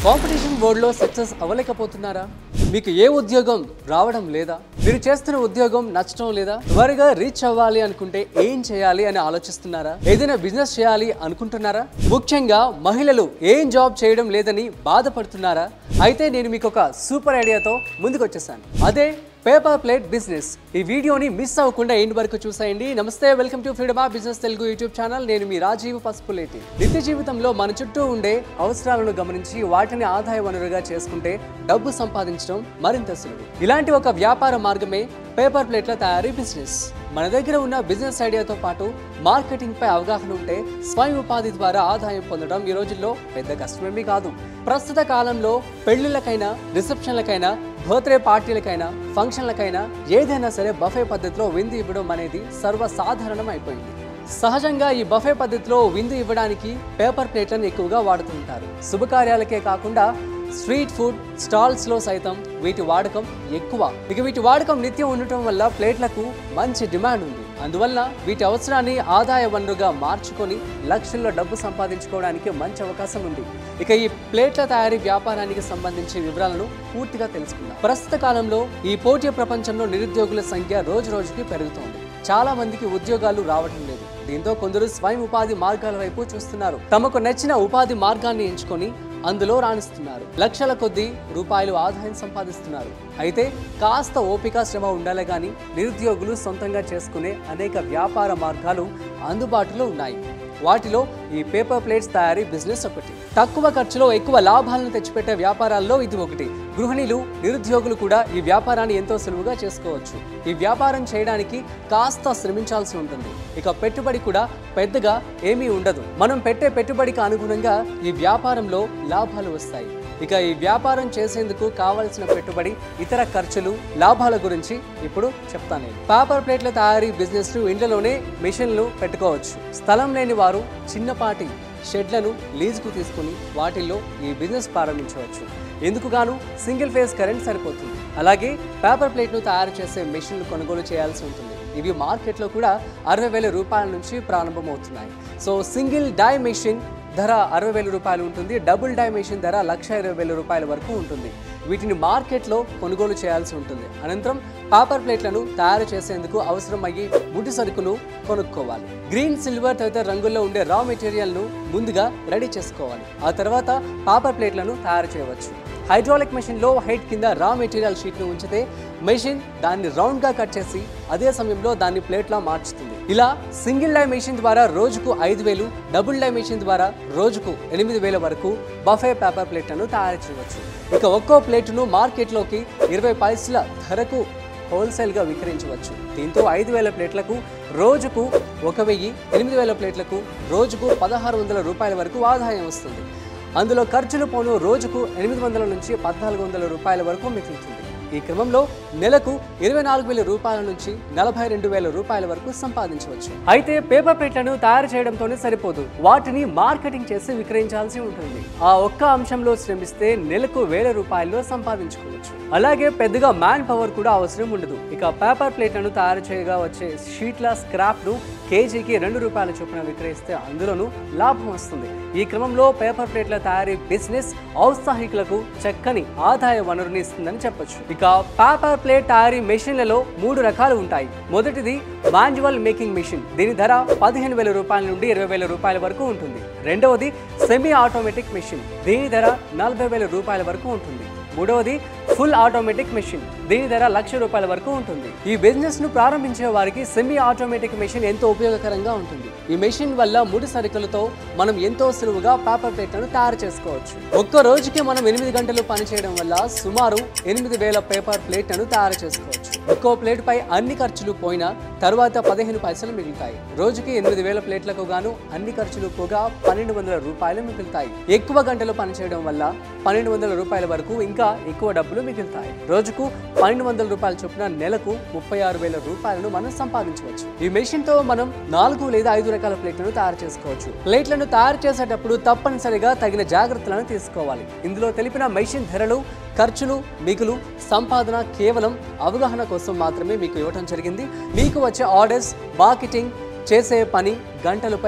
competition బోర్డులో success అవ్వలేకపోతున్నారా మీకు ఏ ఉద్యోగం రావడం లేదా మీరు చేస్తున్న ఉద్యోగం నచ్చడం లేదా త్వరగా రీచ్ అవ్వాలి అనుకుంటే ఏం చేయాలి అని ఆలోచిస్తున్నారా ఏదైనా బిజినెస్ చేయాలి అనుకుంటున్నారా ముఖ్యంగా మహిళలు ఏం జాబ్ చేయడం లేదని బాధపడుతున్నారా అయితే నేను మీకు ఒక సూపర్ ఐడియాతో ముందుకు వచ్చేసాను అదే పేపర్ ప్లేట్ బిజినెస్ ఈ వీడియోని మిస్ అవ్వకుండా ఎండ్ వరకు చూసేయండి నమస్తే welcome to Freedom business Telugu YouTube channel నేను మీ రాజీవ్ పసుపులేటి నిత్య జీవితంలో మన చుట్టూ ఉండే అవసరాలను గమనించి వాటిని ఆదాయ వనరుగా చేసుకుంటే డబ్బు సంపాదించడం మరింత సులువు ఇలాంటి ఒక వ్యాపార మార్గమే పేపర్ ప్లేట్ల తయారీ బిజినెస్ మన దగ్గర ఉన్న బిజినెస్ ఐడియాతో పాటు మార్కెటింగ్ పై అవగాహన ఉంటే స్వయం ఉపాధి ద్వారా ఆదాయం పొందడం ఈ రోజుల్లో పెద్ద కష్టమేమీ కాదు ప్రస్తుత కాలంలో పెళ్లిళ్ళకైనా రిసెప్షన్లకైనా బర్త్డే పార్టీలకైనా ఫంక్షన్లకైనా ఏదైనా సరే బఫే పద్ధతిలో విందు ఇవ్వడం అనేది సర్వసాధారణం అయిపోయింది సహజంగా ఈ బఫే పద్ధతిలో విందు ఇవ్వడానికి పేపర్ ప్లేట్లను ఎక్కువగా వాడుతుంటారు శుభకార్యాలకే కాకుండా స్ట్రీట్ ఫుడ్ స్టాల్స్ లో సైతం వీటి వాడకం ఎక్కువ ఇక వీటి వాడకం నిత్యం ఉండటం వల్ల ప్లేట్లకు మంచి డిమాండ్ ఉంది అందువల్ల వీటి అవసరాన్ని ఆదాయ వనరుగా మార్చుకొని లక్షల్లో డబ్బు సంపాదించుకోవడానికి మంచి అవకాశం ఉంది ఇక ఈ ప్లేట్ల తయారీ వ్యాపారానికి సంబంధించి వివరాలను పూర్తిగా తెలుసుకుందాం ప్రస్తుత కాలంలో ఈ పోటీ ప్రపంచంలో నిరుద్యోగుల సంఖ్య రోజు రోజుకి పెరుగుతోంది చాలా మందికి ఉద్యోగాలు రావడం లేదు దీంతో కొందరు స్వయం ఉపాధి మార్గాల వైపు చూస్తున్నారు తమకు నచ్చిన ఉపాధి మార్గాన్ని ఎంచుకొని అందులో రాణిస్తున్నారు లక్షల కొద్దీ రూపాయలు ఆదాయం సంపాదిస్తున్నారు అయితే కాస్త ఓపిక శ్రమ ఉండాలి కానీ నిరుద్యోగులు సొంతంగా చేసుకునే అనేక వ్యాపార మార్గాలు అందుబాటులో ఉన్నాయి వాటిలో ఈ పేపర్ ప్లేట్స్ తయారీ బిజినెస్ ఒకటి తక్కువ ఖర్చులో ఎక్కువ లాభాలను తెచ్చిపెట్టే వ్యాపారాల్లో ఇది ఒకటి గృహిణులు నిరుద్యోగులు కూడా ఈ వ్యాపారాన్ని ఎంతో సులువుగా చేసుకోవచ్చు ఈ వ్యాపారం చేయడానికి కాస్త శ్రమించాల్సి ఉంటుంది ఇక పెట్టుబడి కూడా పెద్దగా ఏమీ ఉండదు మనం పెట్టే పెట్టుబడికి అనుగుణంగా ఈ వ్యాపారంలో లాభాలు వస్తాయి ఇక ఈ వ్యాపారం చేసేందుకు కావలసిన పెట్టుబడి ఇతర ఖర్చులు లాభాల గురించి ఇప్పుడు చెప్తాను నేను పేపర్ ప్లేట్ల తయారీ బిజినెస్ ఇండ్లలోనే మిషన్లు పెట్టుకోవచ్చు స్థలం లేని వారు చిన్నపాటి షెడ్లను లీజుకు తీసుకుని వాటిల్లో ఈ బిజినెస్ ప్రారంభించవచ్చు ఎందుకు గాను సింగిల్ ఫేజ్ కరెంట్ సరిపోతుంది అలాగే పేపర్ ప్లేట్ను తయారు చేసే మెషిన్లు కొనుగోలు చేయాల్సి ఉంటుంది ఇవి మార్కెట్లో కూడా అరవై వేల రూపాయల నుంచి ప్రారంభమవుతున్నాయి సో సింగిల్ డై మెషిన్ ధర అరవై వేల రూపాయలు ఉంటుంది డబుల్ డై మెషిన్ ధర లక్ష ఇరవై వేల రూపాయల వరకు ఉంటుంది వీటిని మార్కెట్లో కొనుగోలు చేయాల్సి ఉంటుంది అనంతరం పేపర్ ప్లేట్లను తయారు చేసేందుకు అవసరమయ్యే ముడి సరుకును కొనుక్కోవాలి గ్రీన్ సిల్వర్ తదితర రంగుల్లో ఉండే రా మెటీరియల్ను ముందుగా రెడీ చేసుకోవాలి ఆ తర్వాత పేపర్ ప్లేట్లను తయారు చేయవచ్చు హైడ్రాలిక్ మెషిన్ లో హైట్ కింద రా మెటీరియల్ షీట్ను ఉంచితే మెషిన్ దాన్ని రౌండ్ గా కట్ చేసి అదే సమయంలో దాన్ని ప్లేట్లా మార్చుతుంది ఇలా సింగిల్ డై మెషిన్ ద్వారా రోజుకు ఐదు వేలు డబుల్ డై మెషిన్ ద్వారా రోజుకు ఎనిమిది వేల వరకు బఫే పేపర్ ప్లేట్లను తయారు చేయవచ్చు ఇక ఒక్కో ప్లేటును మార్కెట్లోకి ఇరవై పైసల ధరకు హోల్సేల్గా విక్రయించవచ్చు దీంతో ఐదు వేల ప్లేట్లకు రోజుకు ఒక వెయ్యి ఎనిమిది వేల ప్లేట్లకు రోజుకు పదహారు వందల రూపాయల వరకు ఆదాయం వస్తుంది అందులో ఖర్చులు పోను రోజుకు ఎనిమిది వందల నుంచి పద్నాలుగు వందల రూపాయల వరకు మిగులుతుంది ఈ క్రమంలో నెలకు ఇరవై నాలుగు వేల రూపాయల నుంచి నలభై రెండు వేల రూపాయల వరకు సంపాదించవచ్చు అయితే పేపర్ ప్లేట్లను తయారు చేయడంతోనే సరిపోదు వాటిని మార్కెటింగ్ చేసి విక్రయించాల్సి ఉంటుంది ఆ ఒక్క అంశంలో శ్రమిస్తే నెలకు వేల రూపాయల్లో సంపాదించుకోవచ్చు అలాగే పెద్దగా మ్యాన్ పవర్ కూడా అవసరం ఉండదు ఇక పేపర్ ప్లేట్లను తయారు చేయగా వచ్చే షీట్ల స్క్రాప్ ను కేజీకి రెండు రూపాయల చొప్పున విక్రయిస్తే అందులోనూ లాభం వస్తుంది ఈ క్రమంలో పేపర్ ప్లేట్ల తయారీ బిజినెస్ ఔత్సాహికులకు చక్కని ఆదాయ వనరుని ఇస్తుందని చెప్పొచ్చు ఇక పేపర్ ప్లేట్ తయారీ మెషిన్లలో మూడు రకాలు ఉంటాయి మొదటిది మాన్యువల్ మేకింగ్ మెషిన్ దీని ధర పదిహేను వేల రూపాయల నుండి ఇరవై వేల రూపాయల వరకు ఉంటుంది రెండవది సెమీ ఆటోమేటిక్ మెషిన్ దీని ధర నలభై వేల రూపాయల వరకు ఉంటుంది మూడవది ఫుల్ ఆటోమేటిక్ మెషిన్ దీని ధర లక్ష రూపాయల వరకు ఉంటుంది ఈ బిజినెస్ ను ప్రారంభించే వారికి సెమీ ఆటోమేటిక్ మెషిన్ ఎంతో ఉపయోగకరంగా ఉంటుంది ఈ మెషిన్ వల్ల ముడి సరుకులతో మనం ఎంతో సులువుగా పేపర్ ప్లేట్లను తయారు చేసుకోవచ్చు ఒక్క రోజుకి మనం ఎనిమిది గంటలు పనిచేయడం వల్ల సుమారు ఎనిమిది వేల పేపర్ ప్లేట్లను తయారు చేసుకోవచ్చు ఒక్కో ప్లేట్ పై అన్ని ఖర్చులు పోయినా తర్వాత పదిహేను పైసలు మిగులుతాయి రోజుకి ఎనిమిది వేల ప్లేట్లకు గాను అన్ని ఖర్చులు పోగా పన్నెండు వందల రూపాయలు మిగులుతాయి ఎక్కువ గంటలు పనిచేయడం వల్ల పన్నెండు వందల రూపాయల వరకు ఇంకా ఎక్కువ డబ్బులు మిగులుతాయి రోజుకు పన్నెండు వందల రూపాయల చొప్పున నెలకు ముప్పై ఆరు వేల రూపాయలను మనం సంపాదించవచ్చు ఈ మెషిన్ తో మనం నాలుగు లేదా ఐదు రకాల ప్లేట్లను తయారు చేసుకోవచ్చు ప్లేట్లను తయారు చేసేటప్పుడు తప్పనిసరిగా తగిన జాగ్రత్తలను తీసుకోవాలి ఇందులో తెలిపిన మెషిన్ ధరలు ఖర్చులు మిగులు సంపాదన కేవలం అవగాహన కోసం మాత్రమే మీకు ఇవ్వటం జరిగింది మీకు వచ్చే ఆర్డర్స్ మార్కెటింగ్ చేసే పని గంటలపై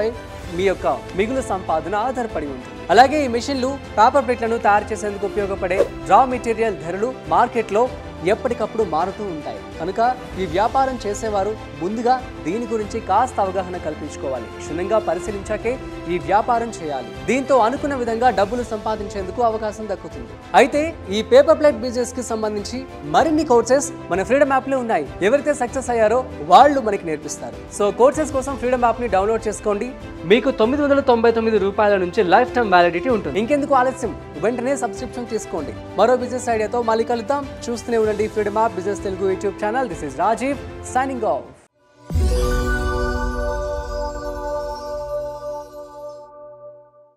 మీ యొక్క మిగులు సంపాదన ఆధారపడి ఉంటుంది అలాగే ఈ మిషన్లు పేపర్ ప్లేట్లను తయారు చేసేందుకు ఉపయోగపడే రా మెటీరియల్ ధరలు మార్కెట్లో ఎప్పటికప్పుడు మారుతూ ఉంటాయి కనుక ఈ వ్యాపారం చేసేవారు ముందుగా దీని గురించి కాస్త అవగాహన కల్పించుకోవాలి క్షుణ్ణంగా పరిశీలించాకే ఈ వ్యాపారం చేయాలి దీంతో అనుకున్న విధంగా డబ్బులు సంపాదించేందుకు అవకాశం దక్కుతుంది అయితే ఈ పేపర్ ప్లేట్ బిజినెస్ కి సంబంధించి మరిన్ని కోర్సెస్ మన ఫ్రీడమ్ యాప్ లో ఉన్నాయి ఎవరైతే సక్సెస్ అయ్యారో వాళ్ళు మనకి నేర్పిస్తారు సో కోర్సెస్ కోసం ఫ్రీడమ్ యాప్ ని డౌన్లోడ్ చేసుకోండి మీకు తొమ్మిది వందల తొంభై తొమ్మిది రూపాయల నుంచి లైఫ్ టైం వ్యాలిడిటీ ఉంటుంది ఇంకెందుకు ఆలస్యం వెంటనే సబ్స్క్రిప్షన్ తీసుకోండి మరో బిజినెస్ ఐడియాతో మళ్ళీ కలుద్దాం చూస్తూనే ఉండండి Freedom app business Telugu YouTube channel this is Rajeev signing of